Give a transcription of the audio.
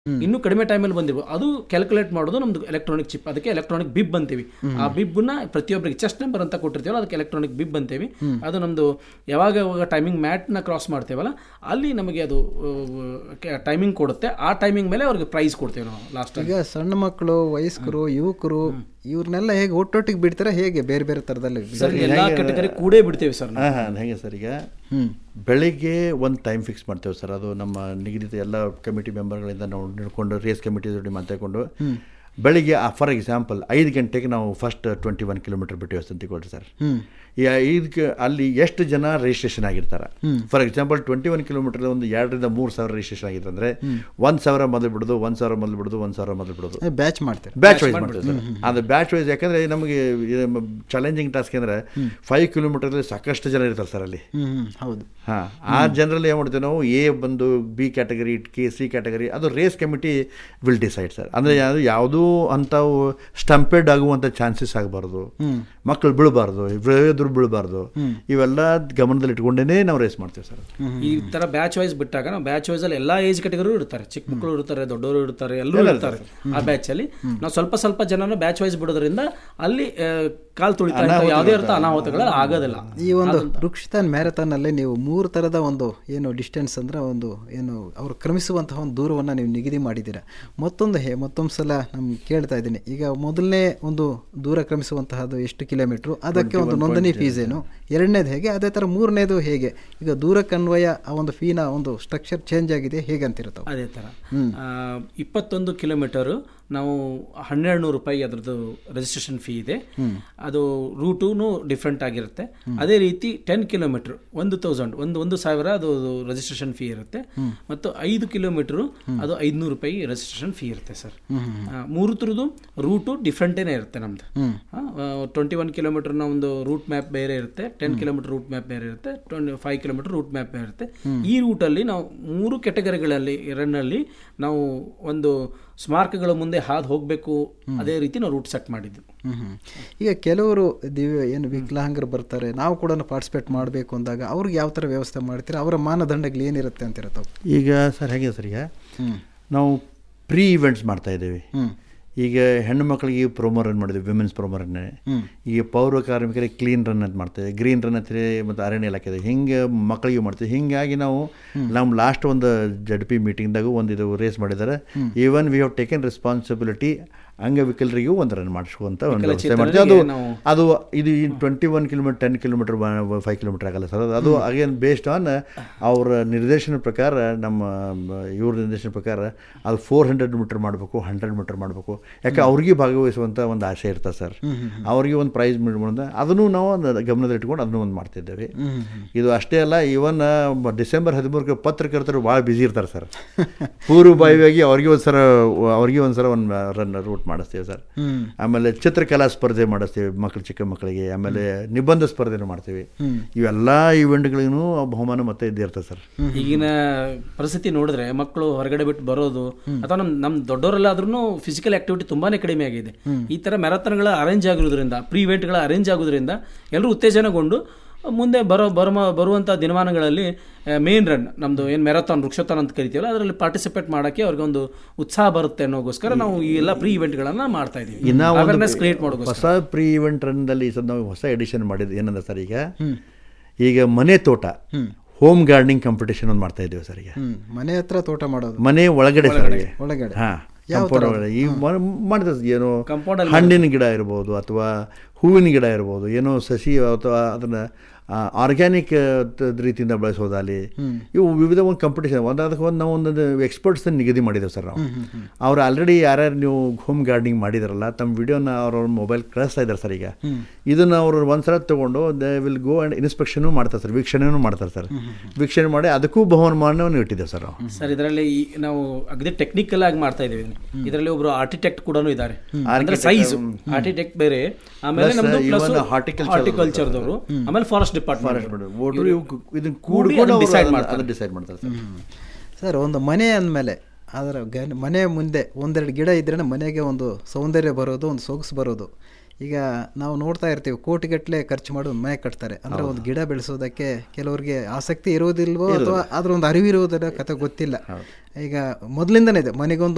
ಇನ್ನೂ ಕಡಿಮೆ ಟೈಮಲ್ಲಿ ಬಂದಿರ್ಬೋದು ಅದು ಕ್ಯಾಲ್ಕುಲೇಟ್ ಮಾಡೋದು ನಮ್ದು ಎಲೆಕ್ಟ್ರಾನಿಕ್ ಚಿಪ್ ಅದಕ್ಕೆ ಎಲೆಕ್ಟ್ರಾನಿಕ್ ಬಿಬ್ ಅಂತೀವಿ ಆ ಬಿಬ್ನ ಪ್ರತಿಯೊಬ್ಬರಿಗೆ ಚೆಸ್ಟ್ ನಂಬರ್ ಅಂತ ಕೊಟ್ಟಿರ್ತೀವಲ್ಲ ಅದಕ್ಕೆ ಎಲೆಕ್ಟ್ರಾನಿಕ್ ಬಿಬ್ ಅಂತೀವಿ ಅದು ನಮ್ದು ಯಾವಾಗ ಯಾವಾಗ ಟೈಮಿಂಗ್ ಮ್ಯಾಟ್ನ ಕ್ರಾಸ್ ಮಾಡ್ತೇವಲ್ಲ ಅಲ್ಲಿ ನಮಗೆ ಅದು ಟೈಮಿಂಗ್ ಕೊಡುತ್ತೆ ಆ ಟೈಮಿಂಗ್ ಮೇಲೆ ಅವ್ರಿಗೆ ಪ್ರೈಸ್ ಕೊಡ್ತೇವೆ ನಾವು ಲಾಸ್ಟ್ ಈಗ ಸಣ್ಣ ಮಕ್ಕಳು ವಯಸ್ಕರು ಯುವಕರು ಇವ್ರನ್ನೆಲ್ಲ ಹೇಗೆ ಒಟ್ಟೊಟ್ಟಿಗೆ ಬಿಡ್ತಾರೆ ಹೇಗೆ ಬೇರೆ ಬೇರೆ ಥರದಲ್ಲಿ ಸರ್ ಎಲ್ಲಾ ಕೆಟಗರಿ ಕೂಡೇ ಬಿಡ್ತೇವೆ ಸರ್ ನಾವು. ಹಾಂ ಹಾಂ ಹೇಗೆ ಸರ್ ಈಗ ಬೆಳಿಗ್ಗೆ ಒಂದು ಟೈಮ್ ಫಿಕ್ಸ್ ಮಾಡ್ತೇವೆ ಸರ್ ಅದು ನಮ್ಮ ನಿಗದಿತ ಎಲ್ಲ ಕಮಿಟಿ ಮೆಂಬರ್ಗಳಿಂದ ನಾವು ಹಿಡ್ಕೊಂಡು ರೇಸ್ ಕಮಿಟಿ ಜೊತೆ ಮಾತಾಡ್ಕೊಂಡು ಬೆಳಿಗ್ಗೆ ಫಾರ್ ಎಕ್ಸಾಂಪಲ್ ಐದು ಗಂಟೆಗೆ ನಾವು ಫಸ್ಟ್ ಟ್ವೆಂಟಿ ಒನ್ ಕಿಲೋಮೀಟರ್ ಬಿಟ್ಟಿವಿ ಅಂತ ತಿಳ್ಕೊಳ್ರಿ ಸರ್ ಈ ಐದಕ್ಕೆ ಅಲ್ಲಿ ಎಷ್ಟು ಜನ ರಿಜಿಸ್ಟ್ರೇಷನ್ ಆಗಿರ್ತಾರೆ for example twenty one kilometer ಒಂದು ಎರಡರಿಂದ ಮೂರು ಸಾವಿರ ರಿಜಿಸ್ಟ್ರೇಷನ್ ಆಗಿತ್ತು ಅಂದರೆ ಒಂದು ಸಾವಿರ ಮೊದಲು ಬಿಡೋದು ಒಂದು ಸಾವಿರ ಮೊದಲು ಬಿಡೋದು ಒಂದು ಸಾವಿರ ಮೊದಲು ಬಿಡೋದು ಬ್ಯಾಚ್ ಮಾಡ್ತಾರೆ ಬ್ಯಾಚ್ ವೈಸ್ ಮಾಡ್ತೀವಿ ಸರ್ ಅದು ಬ್ಯಾಚ್ ವೈಸ್ ಯಾಕಂದರೆ ನಮಗೆ ಚಾಲೆಂಜಿಂಗ್ ಟಾಸ್ಕ್ ಅಂದರೆ ಫೈವ್ ಕಿಲೋಮೀಟರ್ದಲ್ಲಿ ಸಾಕಷ್ಟು ಜನ ಇರ್ತಾರೆ ಸರ್ ಅಲ್ಲಿ ಹ್ಮ್ ಹ್ಮ್ ಹೌದು ಹಾಂ ಆ ಜನರಲ್ಲಿ ಏನು ಮಾಡ್ತೀವಿ ನಾವು ಎ ಬಂದು ಬಿ ಕ್ಯಾಟಗರಿ ಕೆ ಸಿ ಕ್ಯಾಟಗರಿ ಅದು race committee will decide sir ಅಂದರೆ ಯಾವುದು ಯಾವುದೂ ಅಂಥವು ಸ್ಟಂಪೆಡ್ ಆಗುವಂಥ ಚಾನ್ಸಸ್ ಆಗಬಾರ್ದು ಮಕ್ಕಳು ಬೀಳಬಾರ್ದು ಎದುರು ಬೀಳಬಾರ್ದು ಇವೆಲ್ಲ ಗಮನದಲ್ಲಿ ಇಟ್ಕೊಂಡೇ ನಾವು ರೇಸ್ ಮಾಡ್ತೀವಿ ಸರ್ ಈ ತರ ಬ್ಯಾಚ್ ವೈಸ್ ಬಿಟ್ಟಾಗ ನಾವು ಬ್ಯಾಚ್ ವೈಸ್ ಅಲ್ಲಿ ಎಲ್ಲಾ ಏಜ್ ಕೆಟಗರಿ ಇರ್ತಾರೆ ಚಿಕ್ಕ ಮಕ್ಕಳು ಇರ್ತಾರೆ ದೊಡ್ಡವರು ಇರ್ತಾರೆ ಎಲ್ಲರೂ ಇರ್ತಾರೆ ಆ ಬ್ಯಾಚ್ ಅಲ್ಲಿ ನಾವು ಸ್ವಲ್ಪ ಸ್ವಲ್ಪ ಜನನ ಬ್ಯಾಚ್ ವೈಸ್ ಬಿಡೋದ್ರಿಂದ ಅಲ್ಲಿ ಆ, ಕಾಲ್ ತುಳಿತಾ ಇರ್ತಾವೆ, ಯಾವುದೇ ಇರ್ತಾ ಅನಾಹುತಗಳು ಆಗೋದಿಲ್ಲ ಈ ಒಂದು ರುಕ್ಷಿತಾನ್ ಮ್ಯಾರಥಾನ್ ಅಲ್ಲಿ ನೀವು ಮೂರು ತರದ ಒಂದು ಏನು ಡಿಸ್ಟೆನ್ಸ್ ಅಂದ್ರೆ ಒಂದು ಏನು ಅವರು ಕ್ರಮಿಸುವಂತಹ ಒಂದು ದೂರವನ್ನು ನೀವು ನಿಗದಿ ಮಾಡಿದ್ದೀರಾ ಮತ್ತೊಂದು ಹೇ ಮತ್ತೊಂದು ಸಲ ನಮ್ಗೆ ಕೇಳ್ತಾ ಇದ್ದೀನಿ ಈಗ ಮೊದಲನೇ ಒಂದು ದೂರ ಕ್ರಮಿಸುವಂತಹದ್ದು ಎಷ್ಟು ಕಿಲೋಮೀಟ್ರು ಅದಕ್ಕೆ ಒಂದು ನೋಂದಣಿ ಫೀಸ್ ಏನು ಎರಡನೇದು ಹೇಗೆ ಅದೇ ಥರ ಮೂರನೇದು ಹೇಗೆ ಈಗ ದೂರಕ್ಕನ್ವಯ ಆ ಒಂದು ಫೀನ ಒಂದು ಸ್ಟ್ರಕ್ಚರ್ ಚೇಂಜ್ ಆಗಿದೆ ಹೇಗೆ ಅಂತಿರ್ತಾವೆ ಅದೇ ಥರ ಆ, ಇಪ್ಪತ್ತೊಂದು ಕಿಲೋಮೀಟರು ನಾವು ಹನ್ನೆರಡು ನೂರು ರೂಪಾಯಿ ಅದರದ್ದು ರಿಜಿಸ್ಟ್ರೇಷನ್ ಫೀ ಇದೆ ಅದು ರೂಟೂ ಡಿಫ್ರೆಂಟ್ ಆಗಿರುತ್ತೆ ಅದೇ ರೀತಿ ಟೆನ್ ಕಿಲೋಮೀಟ್ರ್ ಒಂದು ತೌಸಂಡ್ ಒಂದು ಒಂದು ಸಾವಿರ ಅದು ಟೆನ್ ಫೀ ಇರುತ್ತೆ ಮತ್ತು ಐದು ಕಿಲೋಮೀಟ್ರು ಅದು ಐದುನೂರು ರೂಪಾಯಿ ರಿಜಿಸ್ಟ್ರೇಷನ್ ಫೀ ಇರುತ್ತೆ ಸರ್ ಮೂರು ಥರದ್ದು ರೂಟು ಡಿಫ್ರೆಂಟೇನೇ ಇರುತ್ತೆ ನಮ್ದು ಟ್ವೆಂಟಿ ಒನ್ ಕಿಲೋಮೀಟರ್ನ ಒಂದು ರೂಟ್ ಮ್ಯಾಪ್ ಬೇರೆ ಇರುತ್ತೆ ಟೆನ್ ಕಿಲೋಮೀಟರ್ ರೂಟ್ ಮ್ಯಾಪ್ ಬೇರೆ ಇರುತ್ತೆ twenty five kilometer route map ಬೇರೆ ಇರುತ್ತೆ ಈ ರೂಟಲ್ಲಿ ನಾವು ಮೂರು ಕೆಟಗರಿಗಳಲ್ಲಿ ರನ್ನಲ್ಲಿ ನಾವು ಒಂದು ಸ್ಮಾರಕಗಳ ಮುಂದೆ ಹಾದು ಹೋಗಬೇಕು ಅದೇ ರೀತಿ ನಾವು ರೂಟ್ ಸೆಟ್ ಮಾಡಿದ್ದು ಹ್ಮ್ ಹ್ಮ್. ಈಗ ಕೆಲವರು ದಿವ್ಯ ಏನು ವಿಕಲಾಂಗರು ಬರ್ತಾರೆ ನಾವು ಕೂಡ ಪಾರ್ಟಿಸಿಪೇಟ್ ಮಾಡಬೇಕು ಅಂದಾಗ ಅವ್ರಿಗೆ ಯಾವ ಥರ ವ್ಯವಸ್ಥೆ ಮಾಡ್ತೀರಾ ಅವರ ಮಾನದಂಡಗಳು ಏನಿರುತ್ತೆ ಅಂತಿರ್ತಾವೆ ಈಗ ಸರ್ ಹೇಗೆ ಸರ್ ಈಗ ನಾವು ಪ್ರೀ ಇವೆಂಟ್ಸ್ ಮಾಡ್ತಾ ಇದ್ದೀವಿ ಈಗ ಹೆಣ್ಣು ಮಕ್ಕಳಿಗೆ ಪ್ರೋಮೋ ರನ್ ಮಾಡಿದ್ವಿ ವಿಮೆನ್ಸ್ ಪ್ರೋಮೋ ರನ್ ಈಗ ಪೌರ ಕಾರ್ಮಿಕರಿಗೆ ಕ್ಲೀನ್ ರನ್ ಅಂತ ಮಾಡ್ತೇವೆ ಗ್ರೀನ್ ರನ್ ಅಂತ ಮತ್ತು ಅರಣ್ಯ ಇಲಾಖೆ ಇದೆ ಹಿಂಗೆ ಮಕ್ಕಳಿಗೆ ಮಾಡ್ತೀವಿ ಹಿಂಗಾಗಿ ನಾವು ನಮ್ಮ ಲಾಸ್ಟ್ ಒಂದು ಜಡ್ ಪಿ ಮೀಟಿಂಗ್ದಾಗೂ ಒಂದು ಇದು ರೇಸ್ ಮಾಡಿದ್ದಾರೆ even we have taken responsibility ಅಂಗವಿಕಲರಿಗೂ ಒಂದು ರನ್ ಮಾಡಿಸುವಂಥ ಒಂದು ವ್ಯವಸ್ಥೆ ಮಾಡ್ತೀವಿ ಅದು ಅದು ಇದು twenty one kilometer ten kilometer five kilometer ಆಗಲ್ಲ ಸರ್ ಅದು- ಅದು ಅಗೇನ್ ಬೇಸ್ಡ್ ಆನ್ ಅವರ ನಿರ್ದೇಶನ ಪ್ರಕಾರ ನಮ್ಮ ಇವ್ರ ನಿರ್ದೇಶನ ಪ್ರಕಾರ ಅದು ಫೋರ್ ಹಂಡ್ರೆಡ್ ಮೀಟರ್ ಮಾಡಬೇಕು ಹಂಡ್ರೆಡ್ ಮೀಟರ್ ಮಾಡಬೇಕು ಯಾಕೆ ಅವ್ರಿಗೆ ಭಾಗವಹಿಸುವಂಥ ಒಂದು ಆಸೆ ಇರ್ತದೆ ಸರ್ ಅವ್ರಿಗೆ ಒಂದು ಪ್ರೈಸ್ ಮಾಡೋದು ಅದನ್ನು ನಾವು ಒಂದು ಗಮನದಲ್ಲಿ ಇಟ್ಕೊಂಡು ಅದನ್ನು ಒಂದು ಮಾಡ್ತಿದ್ದೇವೆ ಇದು ಅಷ್ಟೇ ಅಲ್ಲ ಇವನ್ ಡಿಸೆಂಬರ್ ಹದಿಮೂರಕ್ಕೆ ಪತ್ರಕರ್ತರು ಭಾಳ ಬ್ಯುಸಿ ಇರ್ತಾರೆ ಸರ್ ಪೂರ್ವಭಾವಿಯಾಗಿ ಅವ್ರಿಗೆ ಒಂದು ಸಲ ಅವ್ರಿಗೆ ಒಂದು ಸಲ ಒಂದು ರನ್ ರೂಟ್ ಮಾಡಿಸ್ತೀವಿ ಸರ್ ಆಮೇಲೆ ಚಿತ್ರಕಲಾ ಸ್ಪರ್ಧೆ ಮಾಡಿಸ್ತೀವಿ ಮಕ್ಕಳು ಚಿಕ್ಕ ಮಕ್ಕಳಿಗೆ ಆಮೇಲೆ ನಿಬಂಧ ಸ್ಪರ್ಧೆನೂ ಮಾಡ್ತೀವಿ ಇವೆಲ್ಲ ಇವೆಂಟ್ಗಳಿಗೂ ಬಹುಮಾನ ಮತ್ತೆ ಇದ್ದೇ ಇರ್ತದೆ ಸರ್ ಈಗಿನ ಪರಿಸ್ಥಿತಿ ನೋಡಿದ್ರೆ ಮಕ್ಕಳು ಹೊರಗಡೆ ಬಿಟ್ಟು ಬರೋದು ಅಥವಾ ನಮ್ ನಮ್ ದೊಡ್ಡವರೆಲ್ಲಾದ್ರೂ ಫಿಸಿಕಲ್ ಆಕ್ಟಿವಿಟಿ ತುಂಬಾನೇ ಕಡಿಮೆ ಆಗಿದೆ ಈ ತರ ಮ್ಯಾರಥಾನ್ಗಳ ಅರೇಂಜ್ ಆಗಿರೋದ್ರಿಂದ ಪ್ರೀ ಇವೆಂಟ್ಗಳ ಅರೇಂಜ್ ಆಗೋದ್ರಿಂದ ಎಲ್ಲರೂ ಉತ್ತೇಜನಗೊಂಡು ಮುಂದೆ ಬರೋ ಬರೋ ಬರುವಂಥ ದಿನಮಾನಗಳಲ್ಲಿ ಮೇನ್ ರನ್ ನಮ್ದು ಏನು ಮ್ಯಾರಥಾನ್ ವೃಕ್ಷೋತ್ಥಾನ ಅಂತ ಕರಿತೀವಲ್ಲ ಅದರಲ್ಲಿ ಪಾರ್ಟಿಸಿಪೇಟ್ ಮಾಡೋಕ್ಕೆ ಅವ್ರಿಗೆ ಒಂದು ಉತ್ಸಾಹ ಬರುತ್ತೆ ಅನ್ನೋಗೋಸ್ಕರ ನಾವು ಈ ಎಲ್ಲ ಪ್ರೀ ಇವೆಂಟ್ಗಳನ್ನ ಮಾಡ್ತಾ ಇದೀವಿ ಇನ್ನ ಒಂದು ಅವೇರ್ನೆಸ್ ಕ್ರಿಯೇಟ್ ಮಾಡೋಗೋಸ್ಕರ ಹೊಸ ಪ್ರೀ ಇವೆಂಟ್ ರನ್ನಲ್ಲಿ ಈ ಸಲ ನಾವು ಹೊಸ ಎಡಿಷನ್ ಮಾಡಿದ್ದು ಏನಂದ್ರೆ ಸರ್ ಈಗ ಈಗ ಮನೆ ತೋಟ ಹೋಮ್ ಗಾರ್ಡನಿಂಗ್ ಕಾಂಪಿಟೇಷನ್ ಒಂದು ಮಾಡ್ತಾ ಇದ್ದೀವಿ ಸರ್ ಈಗ ಹ್ಮ್ ಮನೆ ಹತ್ರ ತೋಟ ಮಾಡೋದು ಮನೆ ಒಳಗಡೆ ಸರ್ ಈಗ. ಒಳಗಡೆ ಹಾ ಕಾಂಪೌಂಡ್ ಒಳಗಡೆ ಈ ಮಾಡಿದ ಏನು Compound ಹಣ್ಣಿನ ಗಿಡ ಇರ್ಬೋದು ಅಥವಾ ಹೂವಿನ ಗಿಡ ಇರ್ಬೋದು ಏನೋ ಸಸಿ ಅಥವಾ ಅದನ್ನ ಆರ್ಗ್ಯಾನಿಕ್ ರೀತಿಯಿಂದ ಬಳಸೋದಾಗಲಿ ಇವು ವಿವಿಧ ಒಂದು ಕಾಂಪಿಟೇಷನ್ ಒಂದು ಅದಕ್ಕೆ ಒಂದು ನಾವು ಒಂದೊಂದು ಎಕ್ಸ್ಪರ್ಟ್ಸ್ ನಿಗದಿ ಮಾಡಿದ್ದೇವೆ ಸರ್ ನಾವು ಅವ್ರು ಆಲ್ರೆಡಿ ಯಾರ್ಯಾರು ನೀವು ಹೋಮ್ ಗಾರ್ಡನಿಂಗ್ ಮಾಡಿದಾರಲ್ಲ ತಮ್ಮ ವಿಡಿಯೋನ ಅವ್ರ ಮೊಬೈಲ್ ಕಳಿಸ್ತಾ ಇದ್ದಾರೆ ಸರ್ ಈಗ ಇದನ್ನು ಅವರು ಒಂದ್ಸಲ ತಗೊಂಡು they will go and inspection ಮಾಡ್ತಾರೆ ಸರ್ ವೀಕ್ಷಣೆನೂ ಮಾಡ್ತಾರೆ ಸರ್ ವೀಕ್ಷಣೆ ಮಾಡಿ ಅದಕ್ಕೂ ಬಹುಮಾನವನ್ನು ಇಟ್ಟಿದ್ದೇವೆ ಸರ್ ನಾವು ಸರ್ ಇದರಲ್ಲಿ ಈ ನಾವು ಅಗದಿ ಟೆಕ್ನಿಕಲ್ ಆಗಿ ಮಾಡ್ತಾ ಇದೀವಿ ಇದರಲ್ಲಿ ಒಬ್ರು ಆರ್ಕಿಟೆಕ್ಟ್ ಕೂಡ ಇದ್ದಾರೆ ಅಂದ್ರೆ ಸೈಜ್ ಆರ್ಕಿಟೆಕ್ಟ್ ಬೇರೆ ಆಮೇಲೆ Plus, ನಮ್ದು even ಪ್ಲಸ್ horticulture ಹಾರ್ಟಿಕಲ್ಚರ್ದವರು ಆಮೇಲೆ ಫಾರೆಸ್ಟ್ ಡಿಪಾರ್ಟ್ಮೆಂಟ್ ಒಟ್ಟು ಇವು ಇದನ್ನ ಕೂಡಿ ಕೂಡಿಕೊಂಡು ಅದನ್ನ decide ಡಿಸೈಡ್ ಮಾಡ್ತಾರೆ. ಮಾಡ್ತಾರೆ ಡಿಸೈಡ್ ಮಾಡ್ತಾರೆ ಸರ್ ಸರ್ ಒಂದು ಮನೆ ಅಂದಮೇಲೆ ಅದರ ಗನ್ ಮನೆ ಮುಂದೆ ಒಂದೆರಡು ಗಿಡ ಇದ್ರೇ ಮನೆಗೆ ಒಂದು ಸೌಂದರ್ಯ ಬರೋದು ಒಂದು ಸೊಗಸು ಬರೋದು ಈಗ ನಾವು ನೋಡ್ತಾ ಇರ್ತೀವಿ ಕೋಟಿಗಟ್ಟಲೆ ಖರ್ಚು ಮಾಡಿ ಒಂದು ಮನೆ ಕಟ್ತಾರೆ ಅಂದ್ರೆ ಒಂದು ಗಿಡ ಬೆಳೆಸೋದಕ್ಕೆ ಕೆಲವರಿಗೆ ಆಸಕ್ತಿ ಇರೋದಿಲ್ವೋ ಅಥವಾ ಅದ್ರ ಒಂದು ಅರಿವಿರುವುದರ ಕತೆ ಗೊತ್ತಿಲ್ಲ ಈಗ ಮೊದಲಿಂದನೇ ಇದೆ ಮನೆಗೊಂದು